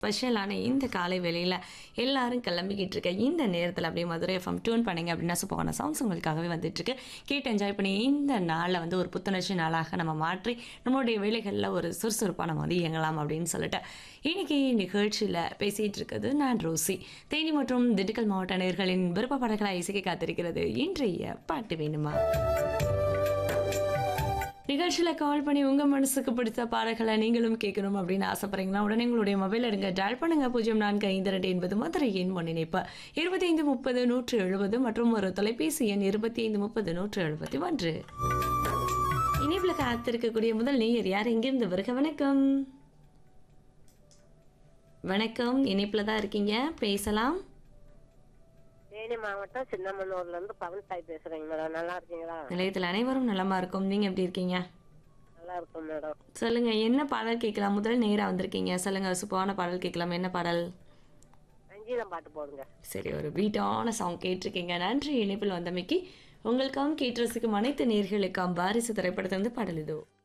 ஸ்பெஷலான இந்த காலை வேளையில் எல்லாரும் கிளம்பிக்கிட்டு இருக்க இந்த நேரத்தில் அப்படியே மதுரை எஃப்எம் டியூன் பண்ணீங்க அப்படின்னா சூப்பரான சாங்ஸ் உங்களுக்காகவே வந்துட்டுருக்கு கேட்டு என்ஜாய் பண்ணி இந்த நாளை வந்து ஒரு புத்துணர்ச்சி நாளாக நம்ம மாற்றி நம்மளுடைய வேலைகளில் ஒரு சுறுசுறுப்பாக நம்ம வந்து இயங்கலாம் அப்படின்னு சொல்லிட்டு இன்னைக்கு நிகழ்ச்சியில் பேசிகிட்டு இருக்கிறது நான் ரோசி தேனி மற்றும் திண்டுக்கல் மாவட்ட நேர்களின் விருப்ப பாடல்களை இசைக்க காத்திருக்கிறது இன்றைய பாட்டு வேணுமா நிகழ்ச்சியில் கால் பண்ணி உங்கள் மனசுக்கு பிடித்த பாடல்களை நீங்களும் கேட்கணும் அப்படின்னு ஆசைப்படுறீங்கன்னா உடனே உங்களுடைய மொபைல் எடுங்க டயல் பண்ணுங்க பூஜ்ஜியம் நான்கு ஐந்து ரெண்டு என்பது மதுரை எண் முன்னிணைப்பு இருபத்தி ஐந்து முப்பது நூற்று எழுபது மற்றும் ஒரு தொலைபேசி எண் இருபத்தி ஐந்து முப்பது நூற்று எழுபத்தி ஒன்று இணைப்பில் காத்திருக்கக்கூடிய முதல் நேயர் யார் எங்கிருந்து வருக வணக்கம் வணக்கம் இணைப்பில் தான் இருக்கீங்க பேசலாம் தேனி மாவட்டம் சின்னமனூர்ல இருந்து பவன் சாய் பேசுறேங்க மேடம் நல்லா இருக்கீங்களா நிலையத்தில் அனைவரும் நலமா இருக்கும் நீங்க எப்படி இருக்கீங்க நல்லா இருக்கும் மேடம் சொல்லுங்க என்ன பாடல் கேட்கலாம் முதல் நேரா வந்திருக்கீங்க சொல்லுங்க சூப்பரான பாடல் கேட்கலாம் என்ன பாடல் ரஞ்சிதம் பாட்டு போடுங்க சரி ஒரு பீட்டான சாங் கேட்டிருக்கீங்க நன்றி இணைப்பில் வந்தமைக்கு உங்களுக்காகவும் கேட்டு ரசிக்கும் அனைத்து நேர்களுக்காம் பாரிசு திரைப்படத்திலிருந்து பாடல் இதோ